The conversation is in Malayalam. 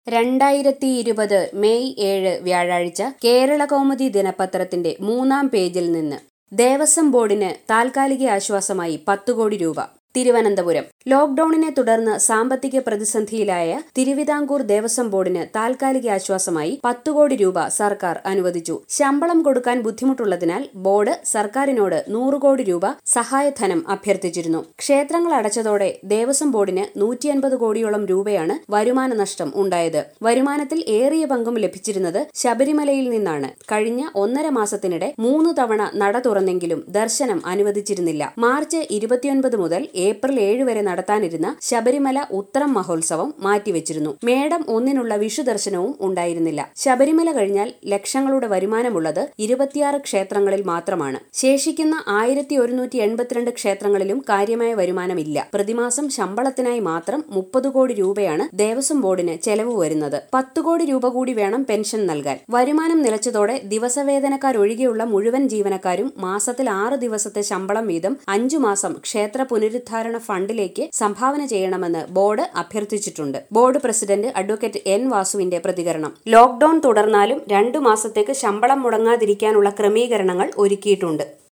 രണ്ടായിരത്തി ഇരുപത് മെയ് ഏഴ് വ്യാഴാഴ്ച കേരള കൗമുദി ദിനപത്രത്തിന്റെ മൂന്നാം പേജിൽ നിന്ന് ദേവസ്വം ബോർഡിന് താൽക്കാലിക ആശ്വാസമായി പത്ത് കോടി രൂപ തിരുവനന്തപുരം ലോക്ഡൌണിനെ തുടർന്ന് സാമ്പത്തിക പ്രതിസന്ധിയിലായ തിരുവിതാംകൂർ ദേവസ്വം ബോർഡിന് താൽക്കാലിക ആശ്വാസമായി പത്ത് കോടി രൂപ സർക്കാർ അനുവദിച്ചു ശമ്പളം കൊടുക്കാൻ ബുദ്ധിമുട്ടുള്ളതിനാൽ ബോർഡ് സർക്കാരിനോട് നൂറ് കോടി രൂപ സഹായധനം അഭ്യർത്ഥിച്ചിരുന്നു ക്ഷേത്രങ്ങൾ അടച്ചതോടെ ദേവസ്വം ബോർഡിന് നൂറ്റി അൻപത് കോടിയോളം രൂപയാണ് വരുമാന നഷ്ടം ഉണ്ടായത് വരുമാനത്തിൽ ഏറിയ പങ്കും ലഭിച്ചിരുന്നത് ശബരിമലയിൽ നിന്നാണ് കഴിഞ്ഞ ഒന്നര മാസത്തിനിടെ മൂന്ന് തവണ നട തുറന്നെങ്കിലും ദർശനം അനുവദിച്ചിരുന്നില്ല മാർച്ച് ഇരുപത്തിയൊൻപത് മുതൽ ഏപ്രിൽ ഏഴ് വരെ നടത്താനിരുന്ന ശബരിമല ഉത്രം മഹോത്സവം മാറ്റിവെച്ചിരുന്നു മേടം ഒന്നിനുള്ള വിഷു ദർശനവും ഉണ്ടായിരുന്നില്ല ശബരിമല കഴിഞ്ഞാൽ ലക്ഷങ്ങളുടെ വരുമാനമുള്ളത് ഇരുപത്തിയാറ് ക്ഷേത്രങ്ങളിൽ മാത്രമാണ് ശേഷിക്കുന്ന ആയിരത്തി ഒരുന്നൂറ്റി എൺപത്തിരണ്ട് ക്ഷേത്രങ്ങളിലും കാര്യമായ വരുമാനമില്ല പ്രതിമാസം ശമ്പളത്തിനായി മാത്രം മുപ്പത് കോടി രൂപയാണ് ദേവസ്വം ബോർഡിന് ചെലവ് വരുന്നത് പത്ത് കോടി രൂപ കൂടി വേണം പെൻഷൻ നൽകാൻ വരുമാനം നിലച്ചതോടെ ദിവസവേതനക്കാരൊഴികെയുള്ള മുഴുവൻ ജീവനക്കാരും മാസത്തിൽ ആറ് ദിവസത്തെ ശമ്പളം വീതം അഞ്ചു മാസം ക്ഷേത്ര പുനരുദ്ധാരണ ഫണ്ടിലേക്ക് സംഭാവന ചെയ്യണമെന്ന് ബോർഡ് അഭ്യർത്ഥിച്ചിട്ടുണ്ട് ബോർഡ് പ്രസിഡന്റ് അഡ്വക്കേറ്റ് എൻ വാസുവിന്റെ പ്രതികരണം ലോക്ഡൌൺ തുടർന്നാലും രണ്ടു മാസത്തേക്ക് ശമ്പളം മുടങ്ങാതിരിക്കാനുള്ള ക്രമീകരണങ്ങൾ ഒരുക്കിയിട്ടുണ്ട്